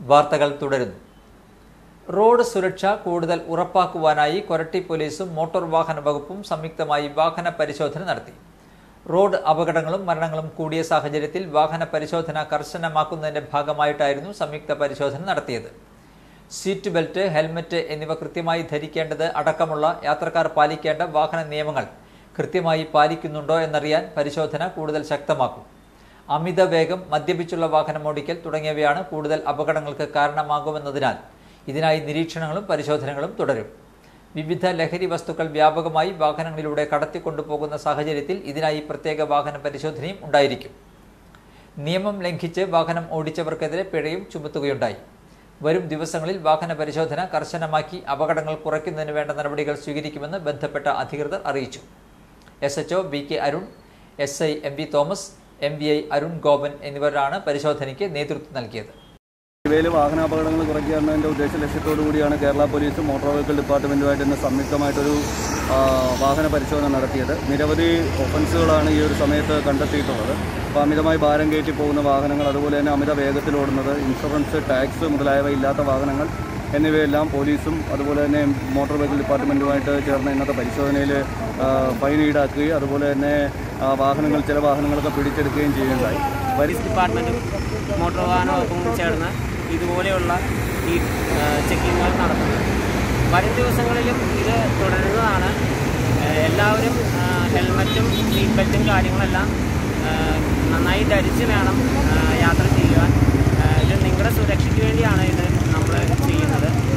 വാർത്തകൾ തുടരുന്നു റോഡ് സുരക്ഷ കൂടുതൽ ഉറപ്പാക്കുവാനായി കൊരട്ടി പോലീസും മോട്ടോർ വാഹന വകുപ്പും സംയുക്തമായി വാഹന പരിശോധന നടത്തി റോഡ് അപകടങ്ങളും മരണങ്ങളും കൂടിയ സാഹചര്യത്തിൽ വാഹന പരിശോധന കർശനമാക്കുന്നതിന്റെ ഭാഗമായിട്ടായിരുന്നു സംയുക്ത പരിശോധന നടത്തിയത് സീറ്റ് ബെൽറ്റ് ഹെൽമറ്റ് എന്നിവ കൃത്യമായി ധരിക്കേണ്ടത് അടക്കമുള്ള യാത്രക്കാർ പാലിക്കേണ്ട വാഹന നിയമങ്ങൾ കൃത്യമായി പാലിക്കുന്നുണ്ടോ എന്നറിയാൻ പരിശോധന കൂടുതൽ ശക്തമാക്കും അമിത വേഗം മദ്യപിച്ചുള്ള വാഹനം ഓടിക്കൽ തുടങ്ങിയവയാണ് കൂടുതൽ അപകടങ്ങൾക്ക് കാരണമാകുമെന്നതിനാൽ ഇതിനായി നിരീക്ഷണങ്ങളും പരിശോധനകളും തുടരും വിവിധ ലഹരി വസ്തുക്കൾ വ്യാപകമായി വാഹനങ്ങളിലൂടെ കടത്തിക്കൊണ്ടുപോകുന്ന സാഹചര്യത്തിൽ ഇതിനായി പ്രത്യേക വാഹന പരിശോധനയും ഉണ്ടായിരിക്കും നിയമം ലംഘിച്ച് വാഹനം ഓടിച്ചവർക്കെതിരെ പിഴയും ചുമത്തുകയുണ്ടായി വരും ദിവസങ്ങളിൽ വാഹന പരിശോധന കർശനമാക്കി അപകടങ്ങൾ കുറയ്ക്കുന്നതിന് വേണ്ട നടപടികൾ സ്വീകരിക്കുമെന്ന് ബന്ധപ്പെട്ട അധികൃതർ അറിയിച്ചു S HO B K Arun S I M V Thomas M V I Arun Gopan എന്നിവരാണ് പരിശോധനയ്ക്ക് നേതൃത്വം നൽകിയത് ഇവയിൽ വാഹനാപകടങ്ങൾ കുറയ്ക്കുക എന്നതിൻ്റെ ഉദ്ദേശ ലക്ഷ്യത്തോടു കൂടിയാണ് കേരള പോലീസും മോട്ടോർ വെഹിക്കിൾ ഡിപ്പാർട്ട്മെൻറ്റുമായിട്ട് ഇന്ന് സംയുക്തമായിട്ടൊരു ആ, വാഹന പരിശോധന നടത്തിയത് നിരവധി ഒഫൻസുകളാണ് ഈ ഒരു സമയത്ത് കണ്ടെത്തിയിട്ടുള്ളത് അപ്പോൾ അമിതമായി ഭാരം കയറ്റി പോകുന്ന വാഹനങ്ങൾ അതുപോലെ തന്നെ അമിത വേഗത്തിൽ ഓടുന്നത് ഇൻഷുറൻസ് ടാക്സ് മുതലായവ ഇല്ലാത്ത വാഹനങ്ങൾ എന്നിവയെല്ലാം പോലീസും അതുപോലെ തന്നെ മോട്ടോർ വെഹിക്കിൾ ഡിപ്പാർട്ട്മെൻറ്റുമായിട്ട് ചേർന്ന് ഇന്നത്തെ പരിശോധനയിൽ ഫൈൻ ഈടാക്കുകയും അതുപോലെ തന്നെ ആ, വാഹനങ്ങൾ ചില വാഹനങ്ങളൊക്കെ പിടിച്ചെടുക്കുകയും ചെയ്യുകയുണ്ടായി പോലീസ് ഡിപ്പാർട്ട്മെൻറ്റും മോട്ടോർ വാഹന വകുപ്പും ചേർന്ന് ഇതുപോലെയുള്ള ഈ ചെക്കിങ്ങുകൾ നടത്തുന്നത് വരും ദിവസങ്ങളിലും ഇത് തുടരുന്നതാണ് ആ, എല്ലാവരും ആ, ഹെൽമറ്റും സീറ്റ് ബെൽറ്റും കാര്യങ്ങളെല്ലാം ആ, നന്നായി ധരിച്ച് വേണം ആ, യാത്ര ചെയ്യുവാൻ ആ, ഇത് നിങ്ങളുടെ സുരക്ഷയ്ക്ക് വേണ്ടിയാണ് ഇത് നമ്മൾ ചെയ്യുന്നത്